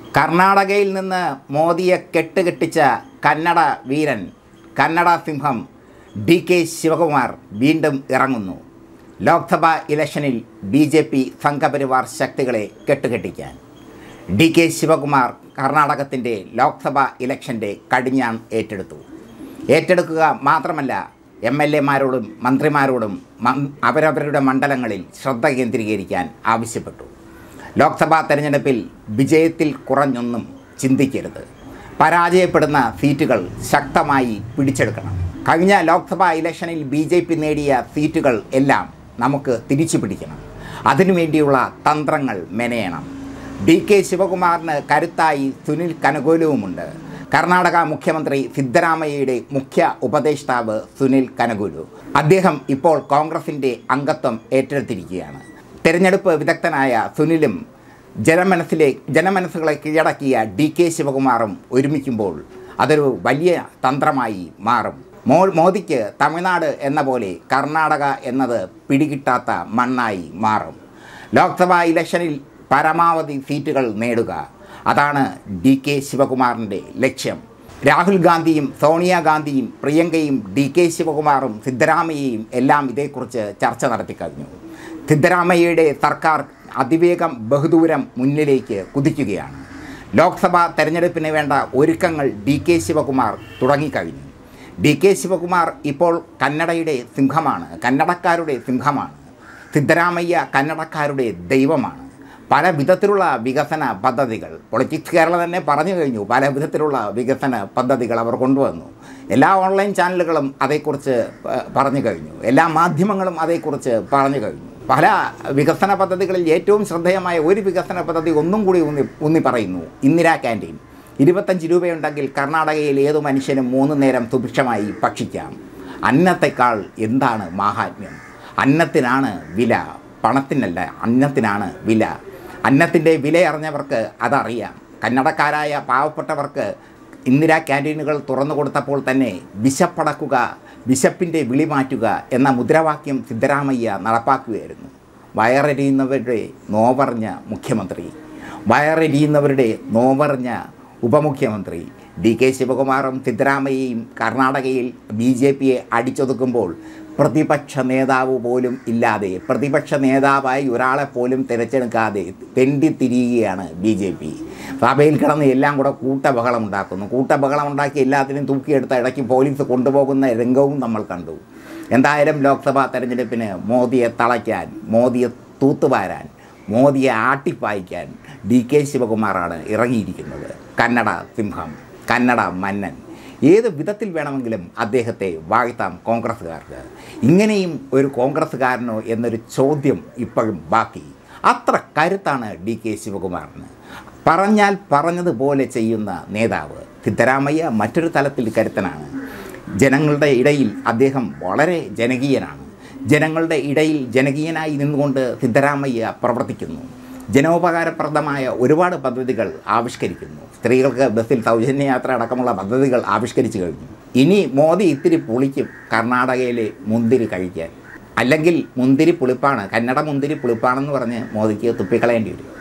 കർണാടകയിൽ നിന്ന് മോദിയെ കെട്ടുകെട്ടിച്ച കന്നഡ വീരൻ കന്നഡ സിംഹം ഡി കെ ശിവകുമാർ വീണ്ടും ഇറങ്ങുന്നു ലോക്സഭാ ഇലക്ഷനിൽ ബി ജെ പി സംഘപരിവാർ ശക്തികളെ കെട്ടുകെട്ടിക്കാൻ ഡി കെ ശിവകുമാർ കർണാടകത്തിൻ്റെ ലോക്സഭാ ഇലക്ഷൻ്റെ കടിഞ്ഞാൺ ഏറ്റെടുത്തു ഏറ്റെടുക്കുക മാത്രമല്ല എം എൽ എമാരോടും മന്ത്രിമാരോടും മം- അവരവരുടെ മണ്ഡലങ്ങളിൽ ശ്രദ്ധ കേന്ദ്രീകരിക്കാൻ ആവശ്യപ്പെട്ടു ലോക്സഭാ തെരഞ്ഞെടുപ്പിൽ വിജയത്തിൽ കുറഞ്ഞൊന്നും ചിന്തിക്കരുത് പരാജയപ്പെടുന്ന സീറ്റുകൾ ശക്തമായി പിടിച്ചെടുക്കണം കഴിഞ്ഞ ലോക്സഭാ ഇലക്ഷനിൽ ബി ജെ പി നേടിയ സീറ്റുകൾ എല്ലാം നമുക്ക് തിരിച്ചു പിടിക്കണം അതിനുവേണ്ടിയുള്ള തന്ത്രങ്ങൾ മെനയണം ഡി കെ ശിവകുമാറിന് കരുത്തായി സുനിൽ കനകോലുവുമുണ്ട് കർണാടക മുഖ്യമന്ത്രി സിദ്ധരാമയ്യയുടെ മുഖ്യ ഉപദേഷ്ടാവ് സുനിൽ കനകുലു അദ്ദേഹം ഇപ്പോൾ കോൺഗ്രസിൻ്റെ അംഗത്വം ഏറ്റെടുത്തിരിക്കുകയാണ് തെരഞ്ഞെടുപ്പ് വിദഗ്ധനായ സുനിലും ജനമനസ്സിലെ ജനമനസ്സുകളെ കീഴടക്കിയ ഡി കെ ശിവകുമാറും ഒരുമിക്കുമ്പോൾ അതൊരു വലിയ തന്ത്രമായി മാറും മോ മോദിക്ക് തമിഴ്നാട് എന്ന പോലെ കർണാടക എന്നത് പിടികിട്ടാത്ത മണ്ണായി മാറും ലോക്സഭാ ഇലക്ഷനിൽ പരമാവധി സീറ്റുകൾ നേടുക അതാണ് ഡി കെ ശിവകുമാറിൻ്റെ ലക്ഷ്യം രാഹുൽ ഗാന്ധിയും സോണിയാഗാന്ധിയും പ്രിയങ്കയും ഡി കെ ശിവകുമാറും സിദ്ധരാമയ്യയും എല്ലാം ഇതേക്കുറിച്ച് ചർച്ച നടത്തിക്കഴിഞ്ഞു സിദ്ധരാമയ്യയുടെ സർക്കാർ അതിവേഗം ബഹുദൂരം മുന്നിലേക്ക് കുതിക്കുകയാണ് ലോക്സഭാ തെരഞ്ഞെടുപ്പിന് വേണ്ട ഒരുക്കങ്ങൾ ഡി കെ ശിവകുമാർ തുടങ്ങിക്കഴിഞ്ഞു ഡി കെ ശിവകുമാർ ഇപ്പോൾ കന്നഡയുടെ സിംഹമാണ് കന്നഡക്കാരുടെ സിംഹമാണ് സിദ്ധരാമയ്യ കന്നഡക്കാരുടെ ദൈവമാണ് പല വിധത്തിലുള്ള വികസന പദ്ധതികൾ പൊളിറ്റിക്സ് കേരള തന്നെ പറഞ്ഞു കഴിഞ്ഞു പല വിധത്തിലുള്ള വികസന പദ്ധതികൾ അവർ കൊണ്ടുവന്നു എല്ലാ ഓൺലൈൻ ചാനലുകളും അതേക്കുറിച്ച് പ- പറഞ്ഞു കഴിഞ്ഞു എല്ലാ മാധ്യമങ്ങളും അതേക്കുറിച്ച് പറഞ്ഞു കഴിഞ്ഞു പല വികസന പദ്ധതികളിൽ ഏറ്റവും ശ്രദ്ധേയമായ ഒരു വികസന പദ്ധതി ഒന്നും കൂടി ഊന്നി ഊന്നി പറയുന്നു ഇന്ദിരാ ക്യാൻറ്റീൻ ഇരുപത്തഞ്ച് രൂപയുണ്ടെങ്കിൽ കർണാടകയിൽ ഏതു മനുഷ്യനും മൂന്ന് നേരം സുഭിക്ഷമായി ഭക്ഷിക്കാം അന്നത്തെക്കാൾ എന്താണ് മാഹാത്മ്യം അന്നത്തിനാണ് വില പണത്തിനല്ല അന്നത്തിനാണ് വില അന്നത്തിൻ്റെ വില അറിഞ്ഞവർക്ക് അതറിയാം കന്നഡക്കാരായ പാവപ്പെട്ടവർക്ക് ഇന്ദിരാ ക്യാൻറ്റീനുകൾ തുറന്നു കൊടുത്തപ്പോൾ തന്നെ വിശപ്പടക്കുക വിശപ്പിൻ്റെ വിളി മാറ്റുക എന്ന മുദ്രാവാക്യം സിദ്ധരാമയ്യ നടപ്പാക്കുകയായിരുന്നു വയറെരിയുന്നവരുടെ നോവറിഞ്ഞ മുഖ്യമന്ത്രി വയറെരിയുന്നവരുടെ നോവറിഞ്ഞ ഉപമുഖ്യമന്ത്രി ഡി കെ ശിവകുമാറും സിദ്ധരാമയ്യയും കർണാടകയിൽ ബി ജെ പിയെ അടിച്ചൊതുക്കുമ്പോൾ പ്രതിപക്ഷ നേതാവ് പോലും ഇല്ലാതെ പ്രതിപക്ഷ നേതാവായി ഒരാളെ പോലും തിരഞ്ഞെടുക്കാതെ തെണ്ടിത്തിരിയുകയാണ് ബി ജെ പി സഭയിൽ കിടന്ന് എല്ലാം കൂടെ കൂട്ടബഹളം ഉണ്ടാക്കുന്നു കൂട്ടബഹളം ഉണ്ടാക്കി എല്ലാത്തിനും തൂക്കിയെടുത്ത ഇടയ്ക്ക് പോലീസ് കൊണ്ടുപോകുന്ന രംഗവും നമ്മൾ കണ്ടു എന്തായാലും ലോക്സഭാ തെരഞ്ഞെടുപ്പിന് മോദിയെ തളയ്ക്കാൻ മോദിയെ തൂത്തുവാരാൻ മോദിയെ ആട്ടിപ്പായിക്കാൻ ഡി കെ ശിവകുമാറാണ് ഇറങ്ങിയിരിക്കുന്നത് കന്നഡ സിംഹം കന്നഡ മന്നൻ ഏത് വിധത്തിൽ വേണമെങ്കിലും അദ്ദേഹത്തെ വാഴ്ത്താം കോൺഗ്രസ്സുകാർക്ക് ഇങ്ങനെയും ഒരു കോൺഗ്രസ്സുകാരനോ എന്നൊരു ചോദ്യം ഇപ്പോഴും ബാക്കി അത്ര കരുത്താണ് ഡി കെ ശിവകുമാറിന് പറഞ്ഞാൽ പറഞ്ഞതുപോലെ ചെയ്യുന്ന നേതാവ് സിദ്ധരാമയ്യ മറ്റൊരു തലത്തിൽ കരുത്തനാണ് ജനങ്ങളുടെ ഇടയിൽ അദ്ദേഹം വളരെ ജനകീയനാണ് ജനങ്ങളുടെ ഇടയിൽ ജനകീയനായി നിന്നുകൊണ്ട് സിദ്ധരാമയ്യ പ്രവർത്തിക്കുന്നു ജനോപകാരപ്രദമായ ഒരുപാട് പദ്ധതികൾ ആവിഷ്കരിക്കുന്നു സ്ത്രീകൾക്ക് ബസ്സിൽ സൗജന്യ യാത്ര അടക്കമുള്ള പദ്ധതികൾ ആവിഷ്കരിച്ചു കഴിഞ്ഞു ഇനി മോദി ഇത്തിരി പുളിക്കും കർണാടകയിലെ മുന്തിരി കഴിക്കാൻ അല്ലെങ്കിൽ മുന്തിരി പുളിപ്പാണ് കന്നഡ മുന്തിരി പുളിപ്പാണെന്ന് പറഞ്ഞ് മോദിക്ക് തുപ്പിക്കളയേണ്ടി വരും